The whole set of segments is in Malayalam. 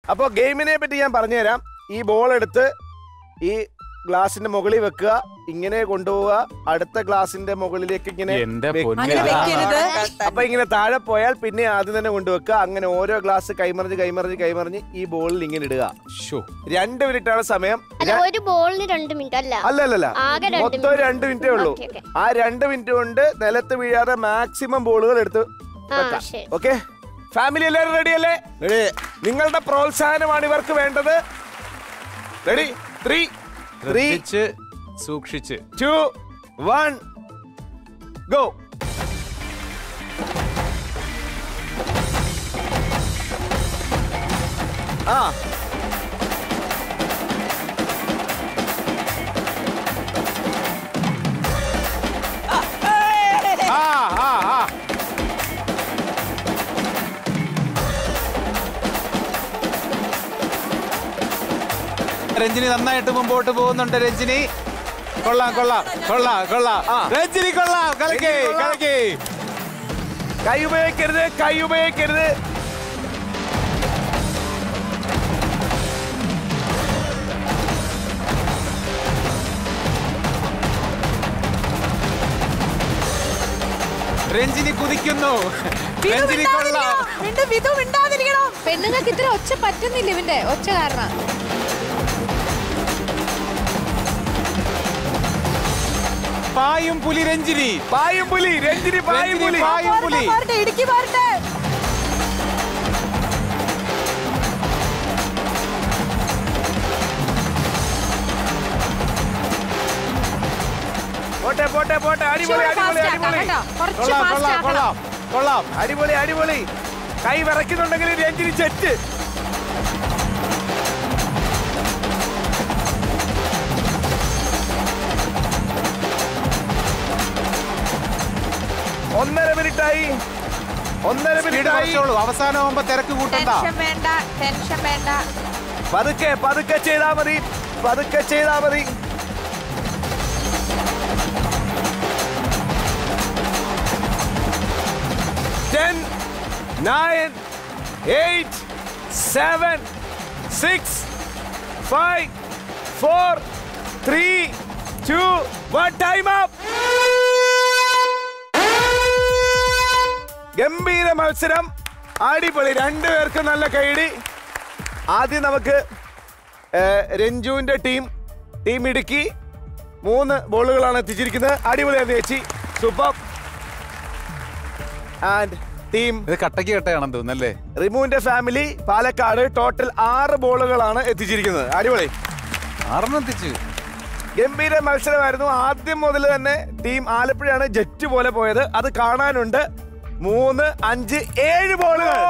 അപ്പൊ ഗെയിമിനെ പറ്റി ഞാൻ പറഞ്ഞുതരാം ഈ ബോൾ എടുത്ത് ഈ ഗ്ലാസിന്റെ മുകളിൽ വെക്കുക ഇങ്ങനെ കൊണ്ടുപോവുക അടുത്ത ഗ്ലാസിന്റെ മുകളിലേക്ക് ഇങ്ങനെ എന്റെ വെക്കുക. പൊന്നെ. അങ്ങനെ വെക്കരുത് അപ്പൊ ഇങ്ങനെ താഴെ പോയാൽ പിന്നെ ആദ്യം തന്നെ കൊണ്ടുവെക്കുക അങ്ങനെ ഓരോ ഗ്ലാസ് കൈമറിഞ്ഞ് കൈമറിഞ്ഞ് കൈമറിഞ്ഞ് ഈ ബോളിൽ ഇങ്ങനെ ഇടുക ശോ. രണ്ട് മിനിറ്റ് ആണ് സമയം അല്ല ഒരു ബോളിന് രണ്ട് മിനിറ്റ് അല്ല അല്ല അല്ല അല്ല ആകെ രണ്ട് മൊത്തം minute. രണ്ട് മിനിറ്റേ ഉള്ളൂ ഓക്കേ, ഓക്കേ. ആ രണ്ട് മിനിറ്റ് കൊണ്ട് നിലത്ത് വീഴാതെ മാക്സിമം ബോളുകൾ എടുത്ത് ആ വെക്കാം ശരി ഓക്കെ ഫാമിലി എല്ലാവരും റെഡി അല്ലേ നിങ്ങളുടെ പ്രോത്സാഹനമാണ് ഇവർക്ക് വേണ്ടത് റെഡി ത്രീ ത്രീ ശ്രദ്ധിച്ച് സൂക്ഷിച്ച് ടു വൺ ഗോ ആ ആ ആ ആ രഞ്ജിനി നന്നായിട്ട് മുമ്പോട്ട് പോകുന്നുണ്ട് രഞ്ജിനി കൊള്ളാം കൊള്ളാം കൊള്ളാം കൊള്ളാം ആ. രഞ്ജിനി കൊള്ളാം കളിക്കേ രഞ്ജിനി കൊള്ളാം. കളിക്കേ കൈ ഉപയോഗിക്കരുത് കൈ ഉപയോഗിക്കരുത് രഞ്ജിനി കുതിക്കുന്നു വിധു രഞ്ജിനി കൊള്ളാം മിണ്ടാതിരിക്കണം. നിന്റെ വിധു മിണ്ടാതിരിക്കണം പെണ്ണുങ്ങൾക്ക് ഇത്ര ഒച്ച പറ്റുന്നില്ല ഇവന്റെ ഒച്ച കാരണം പായും പുലി രഞ്ജിനി പായും പുലി രഞ്ജിനി പായും രഞ്ജിനി പുലി പായും പുലി പോരട്ടെ ഇടുക്കി പോരട്ടെ പോട്ടെ പോട്ടെ പോട്ടെ അടിപൊളി അടിപൊളി ഫാസ്റ്റ് ആക്കാം അടിപൊളി കേട്ടോ കുറച്ച് കൊള്ളാം ഫാസ്റ്റ് കൊള്ളാം ആക്കണം കൊള്ളാം കൊള്ളാം അടിപൊളി അടിപൊളി കൈ വിറയ്ക്കുന്നുണ്ടെങ്കിൽ രഞ്ജിനി ചെറ്റ് ഒന്നര മിനിറ്റായി ഒന്നര സ്പീഡ് മിനിറ്റായി കുറച്ചോളൂ അവസാനമാകുമ്പോ തിരക്ക് കൂട്ടണ്ട ടെൻഷൻ വേണ്ട ടെൻഷൻ വേണ്ട പതുക്കെ പതുക്കെ ചെയ്താ മതി പതുക്കെ ചെയ്താ മതി ten nine eight seven six five four three two one time up ഗംഭീര മത്സരം അടിപൊളി രണ്ടുപേർക്കും നല്ല കൈയടി ആദ്യം നമുക്ക് ഏഹ്, രഞ്ജുവിന്റെ ടീം ടീം ഇടുക്കി മൂന്ന് ബോളുകളാണ് എത്തിച്ചിരിക്കുന്നത് അടിപൊളിയാണ് ചേച്ചി സൂപ്പർ ആൻഡ് ടീം ഇത് കട്ടക്ക് കട്ടയാണെന്ന് തോന്നുന്നല്ലേ റിമുവിന്റെ ഫാമിലി പാലക്കാട് ടോട്ടൽ ആറ് ബോളുകളാണ് എത്തിച്ചിരിക്കുന്നത് അടിപൊളി ആറെണ്ണം എത്തിച്ച് ഗംഭീര മത്സരമായിരുന്നു ആദ്യം മുതൽ തന്നെ ടീം ആലപ്പുഴയാണ് ജറ്റ് പോലെ പോയത് അത് കാണാനുണ്ട് മൂന്ന് അഞ്ച് ഏഴ് ബോളുകൾ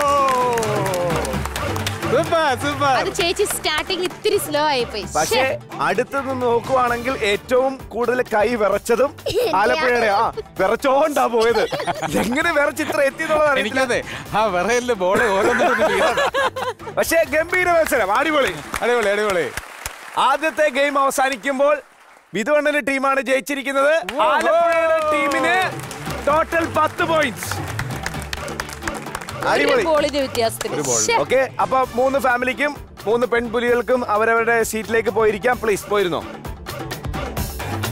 സൂപ്പർ സൂപ്പർ അത് ചേച്ചി സ്റ്റാർട്ടിങ് ഇത്തിരി സ്ലോ ആയിപ്പോയി പക്ഷേ അടുത്തുനിന്ന് നോക്കുവാണെങ്കിൽ ഏറ്റവും കൂടുതൽ കൈ വിറച്ചതും ആലപ്പുഴയുടെ ആ വിറച്ചോണ്ടാ പോയത് എങ്ങനെ വിറച്ച് ഇത്ര എത്തിയെന്നുള്ളതാണ് എനിക്കതെ ആ വിറയല് ബോള് ഓരോന്നും പക്ഷേ ഗംഭീര മത്സരം അടിപൊളി അടിപൊളി അടിപൊളി ആദ്യത്തെ ഗെയിം അവസാനിക്കുമ്പോൾ വിധുവണ്ണന്റെ ടീമാണ് ജയിച്ചിരിക്കുന്നത് ആലപ്പുഴയുടെ ടീമിന് ടോട്ടൽ പത്ത് പോയിന്റ്സ് അടിപൊളി ബോളിന്റെ വ്യത്യാസത്തിൽ ശ്ശെ. ഓക്കെ അപ്പൊ മൂന്ന് ഫാമിലിക്കും മൂന്ന് പെൺപുലികൾക്കും അവരവരുടെ സീറ്റിലേക്ക് പോയിരിക്കാം പ്ലീസ് പോയിരുന്നോ